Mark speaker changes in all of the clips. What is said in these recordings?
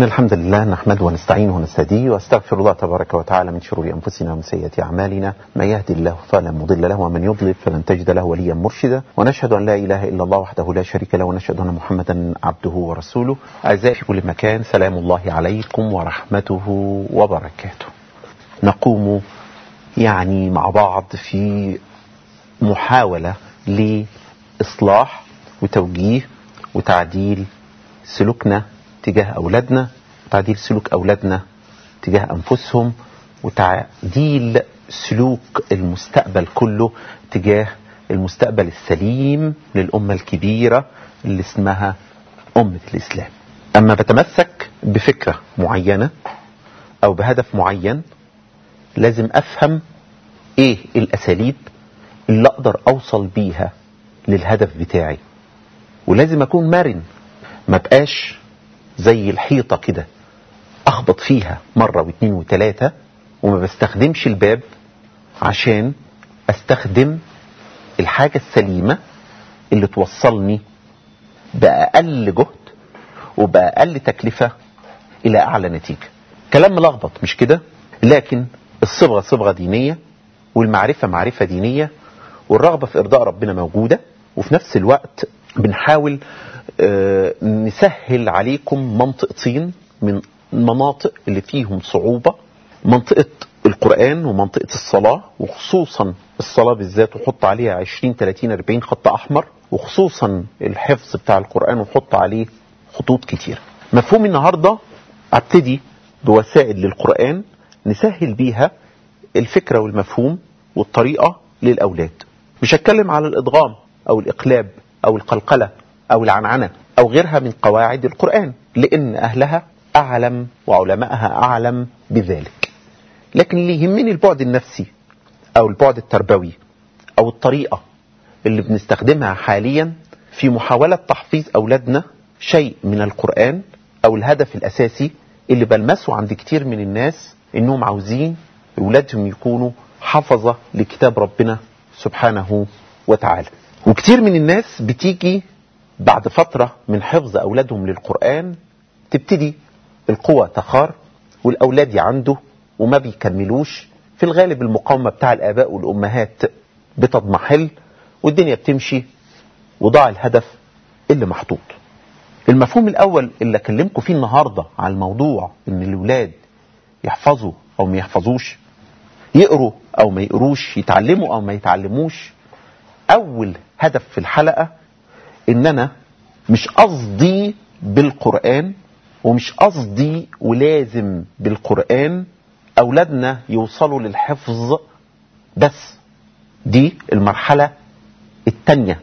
Speaker 1: إن الحمد لله نحمده ونستعينه ونستهديه واستغفر الله تبارك وتعالى من شرور أنفسنا ومن سيئات أعمالنا من يهدي الله فلا مضل له ومن يضلل فلن تجد له وليا مرشدا ونشهد أن لا إله إلا الله وحده لا شريك له ونشهد أن محمدا عبده ورسوله أعزائي في كل مكان سلام الله عليكم ورحمته وبركاته نقوم يعني مع بعض في محاولة لإصلاح وتوجيه وتعديل سلوكنا تجاه أولادنا وتعديل سلوك أولادنا تجاه أنفسهم وتعديل سلوك المستقبل كله تجاه المستقبل السليم للأمة الكبيرة اللي اسمها أمة الإسلام أما بتمسك بفكرة معينة أو بهدف معين لازم أفهم إيه الأساليب اللي أقدر أوصل بيها للهدف بتاعي ولازم أكون مرن ما بقاش زي الحيطة كده أخبط فيها مرة واثنين وثلاثة وما بستخدمش الباب عشان أستخدم الحاجة السليمة اللي توصلني بأقل جهد وبأقل تكلفة إلى أعلى نتيجة كلام ملخبط مش كده لكن الصبغة صبغة دينية والمعرفة معرفة دينية والرغبة في إرضاء ربنا موجودة وفي نفس الوقت بنحاول آه نسهل عليكم منطقتين من المناطق اللي فيهم صعوبة منطقة القرآن ومنطقة الصلاة وخصوصا الصلاة بالذات وحط عليها 20 30 40 خط أحمر وخصوصا الحفظ بتاع القرآن وحط عليه خطوط كتير مفهوم النهاردة ابتدي بوسائل للقرآن نسهل بيها الفكرة والمفهوم والطريقة للأولاد مش هتكلم على الإضغام أو الإقلاب أو القلقلة أو العنعنة أو غيرها من قواعد القرآن لأن أهلها أعلم وعلمائها أعلم بذلك لكن اللي يهمني البعد النفسي أو البعد التربوي أو الطريقة اللي بنستخدمها حاليا في محاولة تحفيظ أولادنا شيء من القرآن أو الهدف الأساسي اللي بلمسه عند كتير من الناس إنهم عاوزين أولادهم يكونوا حفظة لكتاب ربنا سبحانه وتعالى وكتير من الناس بتيجي بعد فترة من حفظ أولادهم للقرآن تبتدي القوة تخار والأولاد يعنده وما بيكملوش في الغالب المقاومة بتاع الآباء والأمهات بتضمحل والدنيا بتمشي وضاع الهدف اللي محطوط المفهوم الأول اللي أكلمكم فيه النهاردة على الموضوع إن الأولاد يحفظوا أو ما يحفظوش يقروا أو ما يقروش يتعلموا أو ما يتعلموش أول هدف في الحلقة إن أنا مش قصدي بالقرآن ومش قصدي ولازم بالقرآن أولادنا يوصلوا للحفظ بس دي المرحلة التانية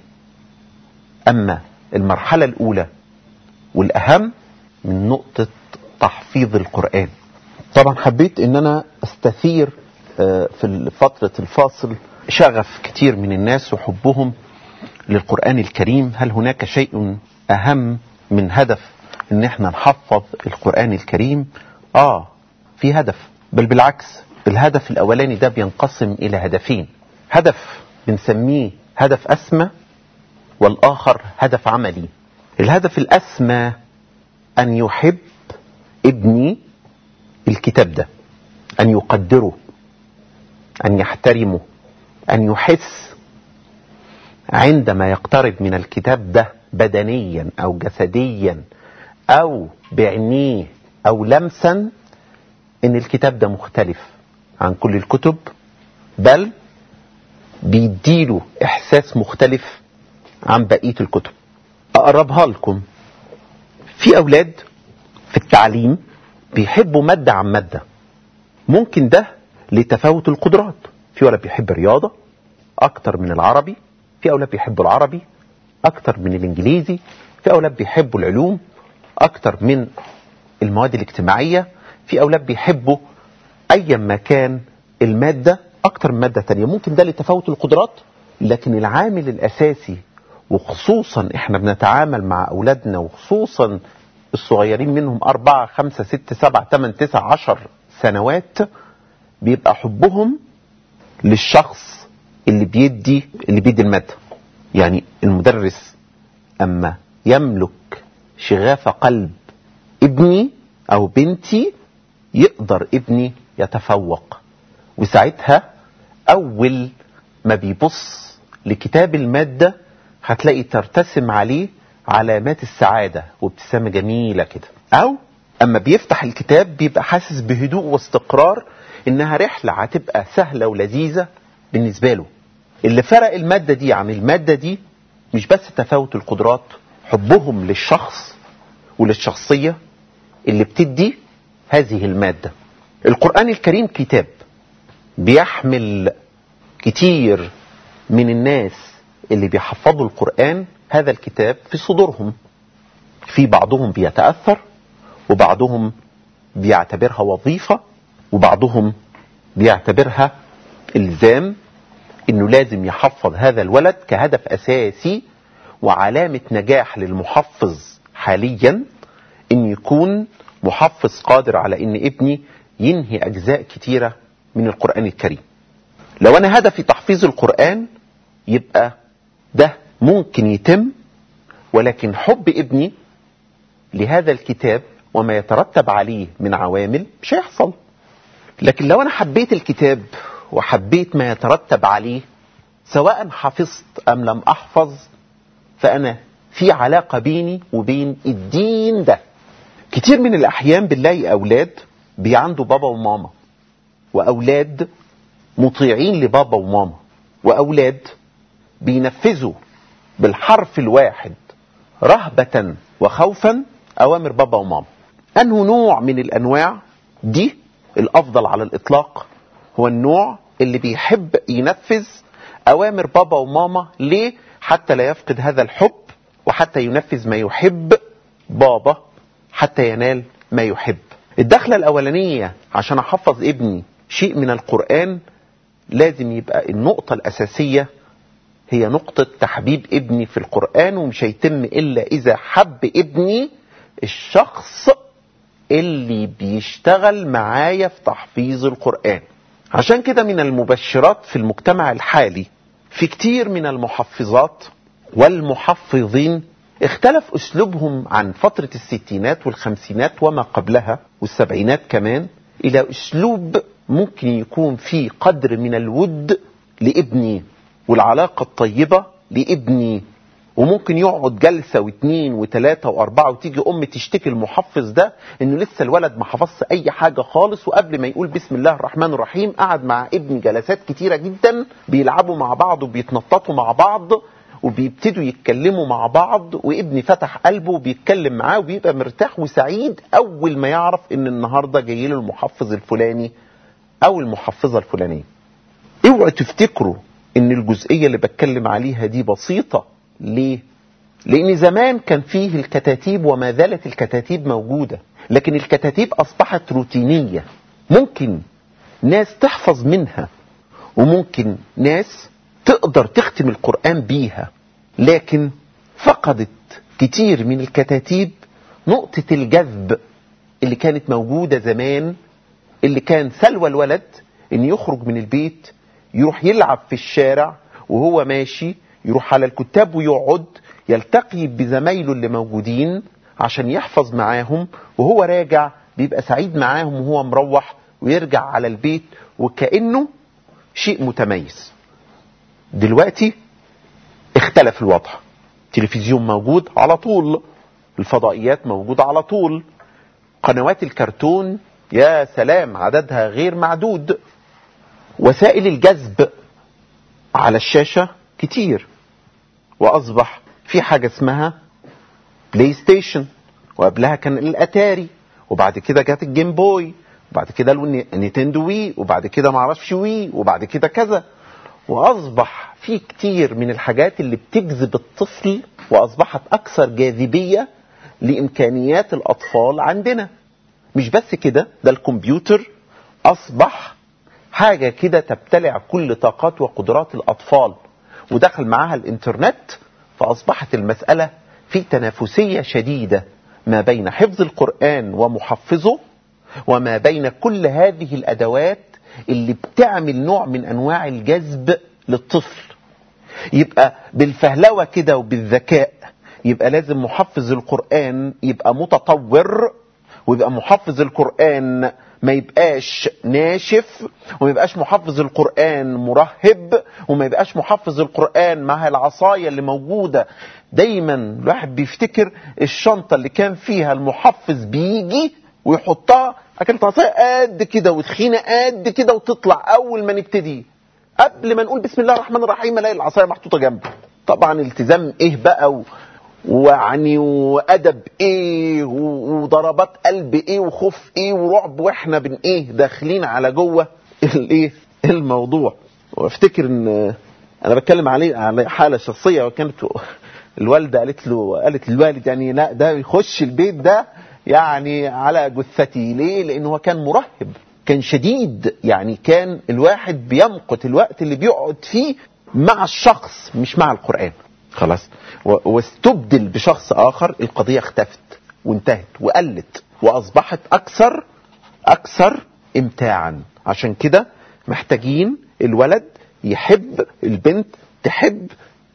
Speaker 1: أما المرحلة الأولى والأهم من نقطة تحفيظ القرآن طبعا حبيت ان انا استثير في فترة الفاصل شغف كتير من الناس وحبهم للقرآن الكريم هل هناك شيء أهم من هدف ان احنا نحفظ القرآن الكريم اه في هدف بل بالعكس الهدف الاولاني ده بينقسم الى هدفين هدف بنسميه هدف اسمى والاخر هدف عملي الهدف الاسمى ان يحب ابني الكتاب ده ان يقدره ان يحترمه ان يحس عندما يقترب من الكتاب ده بدنيا او جسديا او بعينيه او لمسا ان الكتاب ده مختلف عن كل الكتب بل بيديله احساس مختلف عن بقية الكتب اقربها لكم في اولاد في التعليم بيحبوا مادة عن مادة ممكن ده لتفاوت القدرات في ولد بيحب الرياضة اكتر من العربي في اولاد بيحبوا العربي اكتر من الانجليزي في اولاد بيحبوا العلوم اكتر من المواد الاجتماعية في اولاد بيحبوا ايا ما كان المادة اكتر من مادة تانية ممكن ده لتفاوت القدرات لكن العامل الاساسي وخصوصا احنا بنتعامل مع اولادنا وخصوصا الصغيرين منهم اربعة خمسة ستة سبعة تمن تسع عشر سنوات بيبقى حبهم للشخص اللي بيدي اللي بيدي المادة يعني المدرس اما يملك شغاف قلب ابني او بنتي يقدر ابني يتفوق وساعتها اول ما بيبص لكتاب المادة هتلاقي ترتسم عليه علامات السعادة وابتسامة جميلة كده او اما بيفتح الكتاب بيبقى حاسس بهدوء واستقرار انها رحلة هتبقى سهلة ولذيذة بالنسبة له اللي فرق المادة دي عن المادة دي مش بس تفاوت القدرات حبهم للشخص وللشخصية اللي بتدي هذه المادة القرآن الكريم كتاب بيحمل كتير من الناس اللي بيحفظوا القرآن هذا الكتاب في صدورهم في بعضهم بيتأثر وبعضهم بيعتبرها وظيفة وبعضهم بيعتبرها الزام انه لازم يحفظ هذا الولد كهدف اساسي وعلامة نجاح للمحفظ حاليا ان يكون محفظ قادر على ان ابني ينهي اجزاء كتيرة من القرآن الكريم لو انا هدفي تحفيظ القرآن يبقى ده ممكن يتم ولكن حب ابني لهذا الكتاب وما يترتب عليه من عوامل مش هيحصل لكن لو انا حبيت الكتاب وحبيت ما يترتب عليه سواء حفظت ام لم احفظ فانا في علاقة بيني وبين الدين ده كتير من الاحيان بنلاقي اولاد بيعندوا بابا وماما واولاد مطيعين لبابا وماما واولاد بينفذوا بالحرف الواحد رهبة وخوفا اوامر بابا وماما انه نوع من الانواع دي الافضل على الاطلاق هو النوع اللي بيحب ينفذ اوامر بابا وماما ليه حتى لا يفقد هذا الحب وحتى ينفذ ما يحب بابا حتى ينال ما يحب الدخلة الاولانية عشان احفظ ابني شيء من القرآن لازم يبقى النقطة الاساسية هي نقطة تحبيب ابني في القرآن ومش هيتم الا اذا حب ابني الشخص اللي بيشتغل معايا في تحفيظ القرآن عشان كده من المبشرات في المجتمع الحالي في كتير من المحفظات والمحفظين اختلف اسلوبهم عن فترة الستينات والخمسينات وما قبلها والسبعينات كمان الى اسلوب ممكن يكون فيه قدر من الود لابني والعلاقة الطيبة لابني وممكن يقعد جلسة واثنين وثلاثة واربعة وتيجي ام تشتكي المحفظ ده انه لسه الولد ما حفظش اي حاجة خالص وقبل ما يقول بسم الله الرحمن الرحيم قعد مع ابني جلسات كتيرة جدا بيلعبوا مع بعض وبيتنططوا مع بعض وبيبتدوا يتكلموا مع بعض وابني فتح قلبه وبيتكلم معاه وبيبقى مرتاح وسعيد اول ما يعرف ان النهارده جاي له المحفظ الفلاني او المحفظة الفلانية اوعوا تفتكروا ان الجزئية اللي بتكلم عليها دي بسيطة ليه؟ لأن زمان كان فيه الكتاتيب وما زالت الكتاتيب موجودة لكن الكتاتيب أصبحت روتينية ممكن ناس تحفظ منها وممكن ناس تقدر تختم القرآن بيها لكن فقدت كتير من الكتاتيب نقطة الجذب اللي كانت موجودة زمان اللي كان سلوى الولد ان يخرج من البيت يروح يلعب في الشارع وهو ماشي يروح على الكتاب ويقعد يلتقي بزمايله اللي موجودين عشان يحفظ معاهم وهو راجع بيبقى سعيد معاهم وهو مروح ويرجع على البيت وكأنه شيء متميز دلوقتي اختلف الوضع تلفزيون موجود على طول الفضائيات موجودة على طول قنوات الكرتون يا سلام عددها غير معدود وسائل الجذب على الشاشة كتير واصبح في حاجة اسمها بلاي ستيشن وقبلها كان الاتاري وبعد كده جت الجيم بوي وبعد كده النينتندو وي وبعد كده معرفش وي وبعد كده كذا واصبح في كتير من الحاجات اللي بتجذب الطفل واصبحت اكثر جاذبية لامكانيات الاطفال عندنا مش بس كده ده الكمبيوتر اصبح حاجة كده تبتلع كل طاقات وقدرات الاطفال ودخل معاها الانترنت فاصبحت المسألة في تنافسية شديدة ما بين حفظ القرآن ومحفظه وما بين كل هذه الادوات اللي بتعمل نوع من انواع الجذب للطفل يبقى بالفهلوة كده وبالذكاء يبقى لازم محفظ القرآن يبقى متطور ويبقى محفظ القرآن ما يبقاش ناشف وما يبقاش محفظ القرآن مرهب وما يبقاش محفظ القرآن مع العصاية اللي موجودة دايما الواحد بيفتكر الشنطة اللي كان فيها المحفظ بيجي ويحطها كانت عصاية قد كده وتخينة قد كده وتطلع أول ما نبتدي قبل ما نقول بسم الله الرحمن الرحيم الاقي العصايه محطوطه جنبي طبعا التزام ايه بقى و... ويعني وادب ايه وضربات قلب ايه وخوف ايه ورعب واحنا بن ايه داخلين على جوه الايه الموضوع وافتكر ان انا بتكلم عليه على حاله شخصيه وكانت الوالده قالت له قالت للوالد يعني لا ده يخش البيت ده يعني على جثتي ليه لانه هو كان مرهب كان شديد يعني كان الواحد بيمقت الوقت اللي بيقعد فيه مع الشخص مش مع القرآن خلاص واستبدل بشخص آخر القضية اختفت وانتهت وقلت وأصبحت أكثر أكثر امتاعا عشان كده محتاجين الولد يحب البنت تحب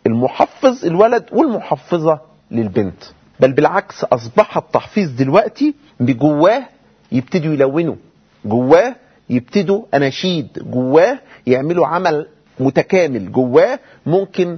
Speaker 1: المحفظ الولد والمحفظة للبنت بل بالعكس أصبح التحفيظ دلوقتي بجواه يبتدوا يلونوا جواه يبتدوا اناشيد جواه يعملوا عمل متكامل جواه ممكن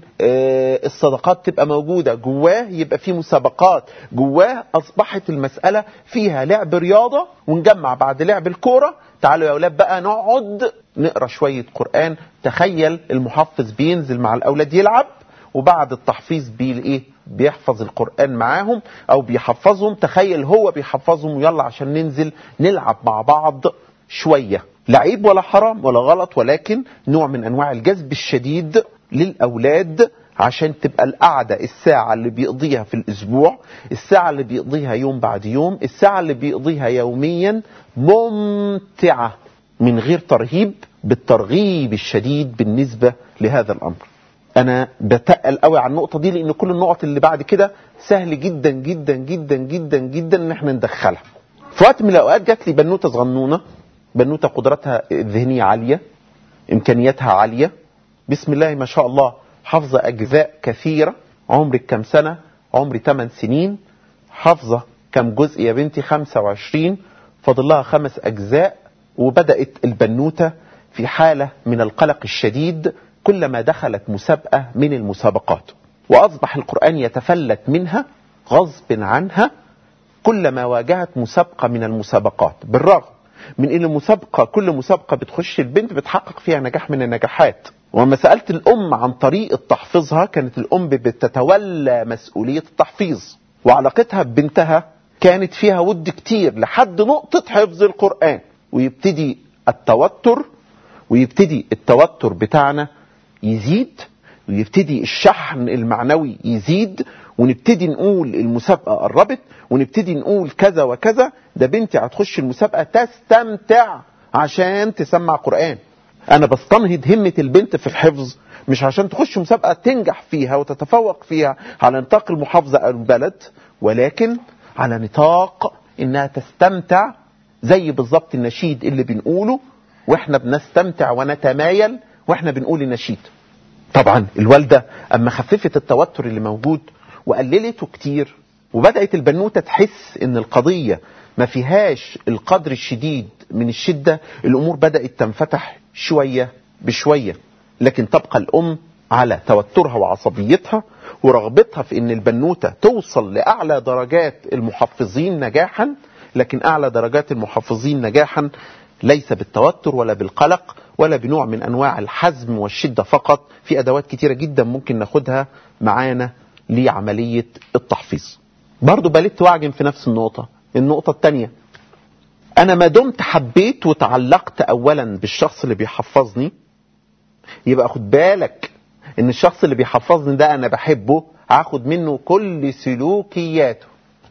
Speaker 1: الصدقات تبقى موجودة جواه يبقى في مسابقات جواه أصبحت المسألة فيها لعب رياضة ونجمع بعد لعب الكورة تعالوا يا أولاد بقى نقعد نقرأ شوية قرآن تخيل المحفظ بينزل مع الأولاد يلعب وبعد التحفيظ بيه بيحفظ القرآن معاهم أو بيحفظهم تخيل هو بيحفظهم ويلا عشان ننزل نلعب مع بعض شوية لعيب ولا حرام ولا غلط ولكن نوع من أنواع الجذب الشديد للأولاد عشان تبقى القعدة الساعة اللي بيقضيها في الأسبوع الساعة اللي بيقضيها يوم بعد يوم الساعة اللي بيقضيها يوميا ممتعة من غير ترهيب بالترغيب الشديد بالنسبة لهذا الأمر انا بتقل قوي على النقطه دي لان كل النقط اللي بعد كده سهل جدا جدا جدا جدا جدا ان احنا ندخلها في وقت من الاوقات جات لي بنوته صغنونه بنوته قدراتها الذهنيه عاليه امكانياتها عاليه بسم الله ما شاء الله حافظه اجزاء كثيره عمرك كم سنه عمري 8 سنين حافظه كم جزء يا بنتي 25 فاضل لها خمس اجزاء وبدات البنوته في حاله من القلق الشديد كلما دخلت مسابقة من المسابقات وأصبح القرآن يتفلت منها غصب عنها كلما واجهت مسابقة من المسابقات بالرغم من أن المسابقة كل مسابقة بتخش البنت بتحقق فيها نجاح من النجاحات وما سألت الأم عن طريقة تحفيظها كانت الأم بتتولى مسؤولية التحفيظ وعلاقتها ببنتها كانت فيها ود كتير لحد نقطة حفظ القرآن ويبتدي التوتر ويبتدي التوتر بتاعنا يزيد ويبتدي الشحن المعنوي يزيد ونبتدي نقول المسابقة قربت ونبتدي نقول كذا وكذا ده بنتي هتخش المسابقة تستمتع عشان تسمع قرآن أنا بستنهض همة البنت في الحفظ مش عشان تخش مسابقة تنجح فيها وتتفوق فيها على نطاق المحافظة أو البلد ولكن على نطاق إنها تستمتع زي بالظبط النشيد اللي بنقوله واحنا بنستمتع ونتمايل واحنا بنقول النشيد طبعا الوالدة اما خففت التوتر اللي موجود وقللته كتير وبدأت البنوتة تحس ان القضية ما فيهاش القدر الشديد من الشدة الامور بدأت تنفتح شوية بشوية لكن تبقى الام على توترها وعصبيتها ورغبتها في ان البنوتة توصل لأعلى درجات المحفظين نجاحا لكن أعلى درجات المحفظين نجاحا ليس بالتوتر ولا بالقلق ولا بنوع من أنواع الحزم والشدة فقط في أدوات كتيرة جدا ممكن ناخدها معانا لعملية التحفيظ برضو بلت واعجن في نفس النقطة النقطة الثانية أنا ما دمت حبيت وتعلقت أولا بالشخص اللي بيحفظني يبقى خد بالك ان الشخص اللي بيحفظني ده انا بحبه هاخد منه كل سلوكياته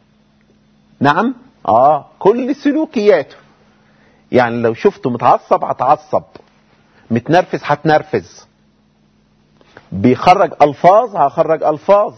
Speaker 1: نعم اه كل سلوكياته يعني لو شفته متعصب هتعصب متنرفز هتنرفز بيخرج الفاظ هخرج الفاظ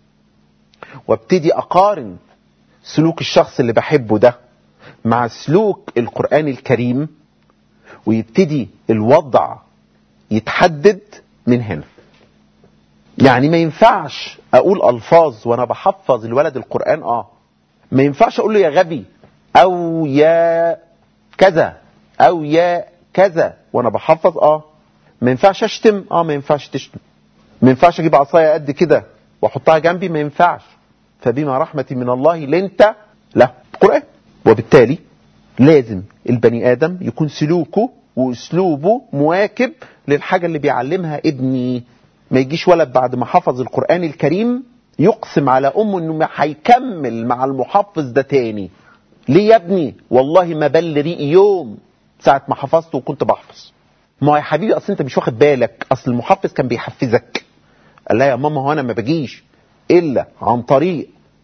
Speaker 1: وابتدي اقارن سلوك الشخص اللي بحبه ده مع سلوك القرآن الكريم ويبتدي الوضع يتحدد من هنا يعني ما ينفعش اقول الفاظ وانا بحفظ الولد القرآن اه ما ينفعش اقول له يا غبي او يا كذا او يا كذا وانا بحفظ اه ما ينفعش اشتم اه ما ينفعش تشتم ما ينفعش اجيب عصايه قد كده واحطها جنبي ما ينفعش فبما رحمه من الله لنت له القران وبالتالي لازم البني ادم يكون سلوكه واسلوبه مواكب للحاجه اللي بيعلمها ابني ما يجيش ولد بعد ما حفظ القران الكريم يقسم على امه انه ما هيكمل مع المحفظ ده تاني ليه يا ابني والله ما بل ريقي يوم ساعه ما حفظت وكنت بحفظ ما هو يا حبيبي اصل انت مش واخد بالك اصل المحفظ كان بيحفزك قال لا يا ماما هو انا ما بجيش الا عن طريق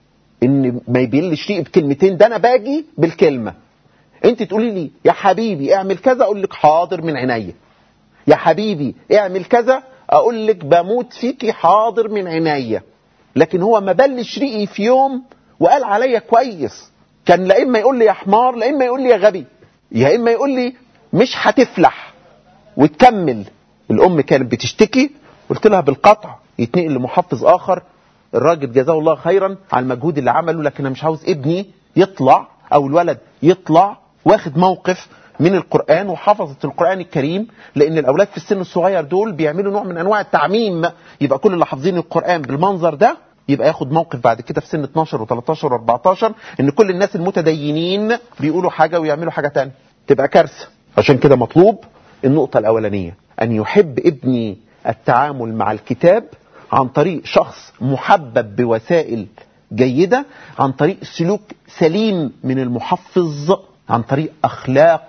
Speaker 1: ان ما يبلش ريقي بكلمتين ده انا باجي بالكلمه انت تقولي لي يا حبيبي اعمل كذا اقول لك حاضر من عينيا يا حبيبي اعمل كذا اقول لك بموت فيكي حاضر من عينيا لكن هو ما بلش ريقي في يوم وقال عليا كويس كان لا اما يقول لي يا حمار لا اما يقول لي يا غبي يا اما يقول لي مش هتفلح وتكمل الام كانت بتشتكي قلت لها بالقطع يتنقل لمحفظ اخر الراجل جزاه الله خيرا على المجهود اللي عمله لكن انا مش عاوز ابني يطلع او الولد يطلع واخد موقف من القرآن وحفظت القرآن الكريم لأن الأولاد في السن الصغير دول بيعملوا نوع من أنواع التعميم يبقى كل اللي حافظين القرآن بالمنظر ده يبقى ياخد موقف بعد كده في سن 12 و13 و14 ان كل الناس المتدينين بيقولوا حاجة ويعملوا حاجة تانية تبقى كارثة عشان كده مطلوب النقطة الأولانية أن يحب ابني التعامل مع الكتاب عن طريق شخص محبب بوسائل جيدة عن طريق سلوك سليم من المحفظ عن طريق أخلاق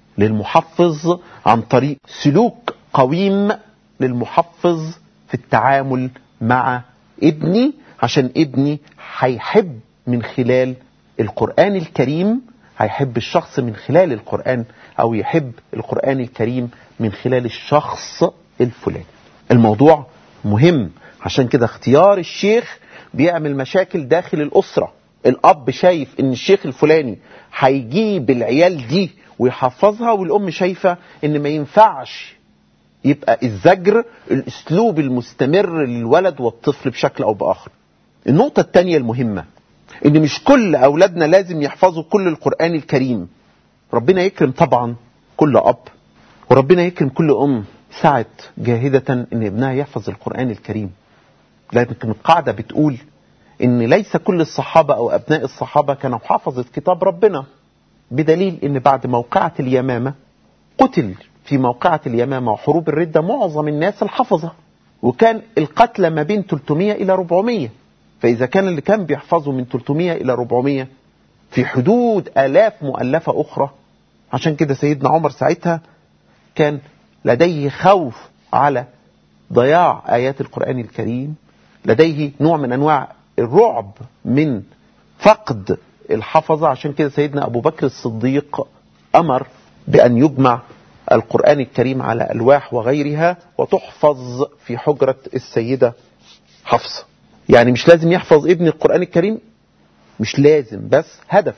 Speaker 1: للمحفظ عن طريق سلوك قويم للمحفظ في التعامل مع ابني عشان ابني هيحب من خلال القرآن الكريم هيحب الشخص من خلال القرآن أو يحب القرآن الكريم من خلال الشخص الفلاني الموضوع مهم عشان كده اختيار الشيخ بيعمل مشاكل داخل الأسرة الأب شايف إن الشيخ الفلاني هيجيب العيال دي ويحفظها والأم شايفة إن ما ينفعش يبقى الزجر الأسلوب المستمر للولد والطفل بشكل أو بآخر النقطة الثانية المهمة إن مش كل أولادنا لازم يحفظوا كل القرآن الكريم ربنا يكرم طبعا كل أب وربنا يكرم كل أم سعت جاهدة إن ابنها يحفظ القرآن الكريم لكن القاعدة بتقول إن ليس كل الصحابة أو أبناء الصحابة كانوا حافظة كتاب ربنا بدليل إن بعد موقعة اليمامة قتل في موقعة اليمامة وحروب الردة معظم الناس الحفظة وكان القتل ما بين 300 إلى 400 فإذا كان اللي كان بيحفظه من 300 إلى 400 في حدود آلاف مؤلفة أخرى عشان كده سيدنا عمر ساعتها كان لديه خوف على ضياع آيات القرآن الكريم لديه نوع من أنواع الرعب من فقد الحفظة عشان كده سيدنا أبو بكر الصديق أمر بأن يجمع القرآن الكريم على ألواح وغيرها وتحفظ في حجرة السيدة حفصة يعني مش لازم يحفظ ابن القرآن الكريم مش لازم بس هدف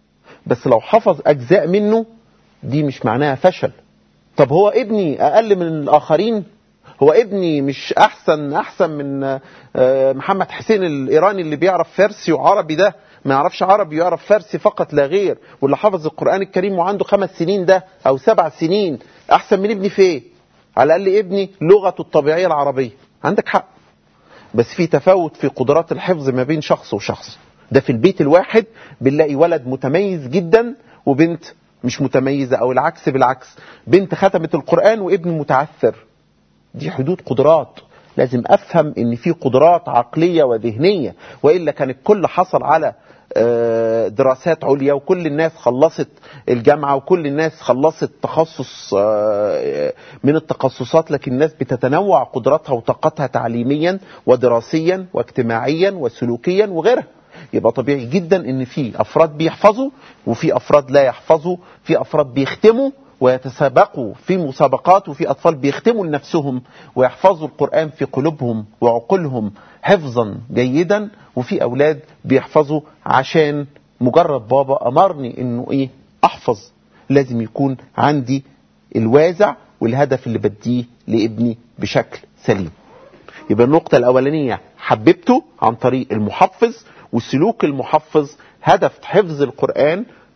Speaker 1: بس لو حفظ أجزاء منه دي مش معناها فشل طب هو ابني أقل من الآخرين هو ابني مش أحسن أحسن من محمد حسين الإيراني اللي بيعرف فارسي وعربي ده ما يعرفش عربي يعرف فارسي فقط لا غير واللي حفظ القرآن الكريم وعنده خمس سنين ده أو سبع سنين أحسن من ابني في إيه؟ على الأقل ابني لغته الطبيعية العربية عندك حق بس في تفاوت في قدرات الحفظ ما بين شخص وشخص ده في البيت الواحد بنلاقي ولد متميز جدا وبنت مش متميزة أو العكس بالعكس بنت ختمت القرآن وابن متعثر دي حدود قدرات لازم أفهم إن في قدرات عقلية وذهنية وإلا كان الكل حصل على دراسات عليا وكل الناس خلصت الجامعة وكل الناس خلصت تخصص من التخصصات لكن الناس بتتنوع قدراتها وطاقتها تعليميا ودراسيا واجتماعيا وسلوكيا وغيرها يبقى طبيعي جدا ان في افراد بيحفظوا وفي افراد لا يحفظوا في افراد بيختموا ويتسابقوا في مسابقات وفي أطفال بيختموا لنفسهم ويحفظوا القرآن في قلوبهم وعقولهم حفظا جيدا وفي أولاد بيحفظوا عشان مجرد بابا أمرني إنه إيه أحفظ لازم يكون عندي الوازع والهدف اللي بديه لابني بشكل سليم يبقى النقطة الأولانية حببته عن طريق المحفظ وسلوك المحفظ هدف حفظ القرآن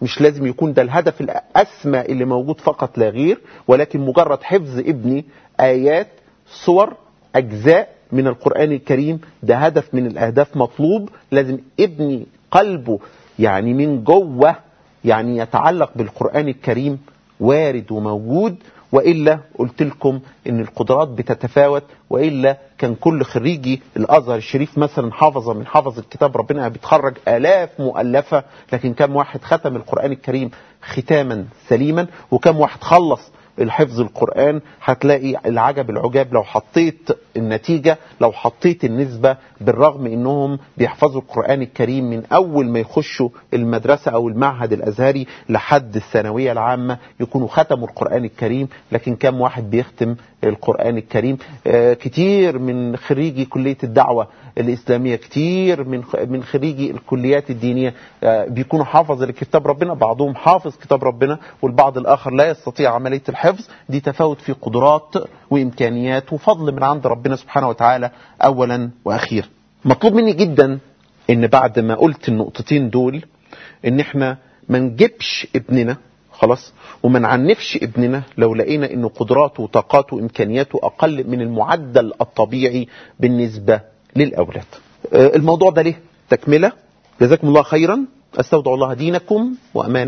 Speaker 1: مش لازم يكون ده الهدف الأسمى اللي موجود فقط لا غير ولكن مجرد حفظ ابني آيات صور أجزاء من القرآن الكريم ده هدف من الأهداف مطلوب لازم ابني قلبه يعني من جوه يعني يتعلق بالقرآن الكريم وارد وموجود وإلا قلت لكم إن القدرات بتتفاوت وإلا كان كل خريجي الأزهر الشريف مثلا حافظة من حافظ الكتاب ربنا بيتخرج آلاف مؤلفة لكن كم واحد ختم القرآن الكريم ختاما سليما وكم واحد خلص الحفظ القرآن هتلاقي العجب العجاب لو حطيت النتيجة لو حطيت النسبة بالرغم انهم بيحفظوا القرآن الكريم من اول ما يخشوا المدرسة او المعهد الازهري لحد الثانوية العامة يكونوا ختموا القرآن الكريم لكن كم واحد بيختم القرآن الكريم آه كتير من خريجي كلية الدعوة الإسلامية كتير من من خريجي الكليات الدينية آه بيكونوا حافظ لكتاب ربنا بعضهم حافظ كتاب ربنا والبعض الآخر لا يستطيع عملية الحفظ دي تفاوت في قدرات وإمكانيات وفضل من عند ربنا سبحانه وتعالى أولا وأخيرا مطلوب مني جدا ان بعد ما قلت النقطتين دول ان احنا ما نجيبش ابننا خلاص وما نعنفش ابننا لو لقينا ان قدراته وطاقاته وامكانياته اقل من المعدل الطبيعي بالنسبه للاولاد. الموضوع ده ليه تكمله جزاكم الله خيرا استودع الله دينكم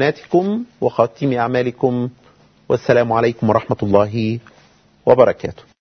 Speaker 1: واماناتكم وخاتم اعمالكم والسلام عليكم ورحمه الله وبركاته.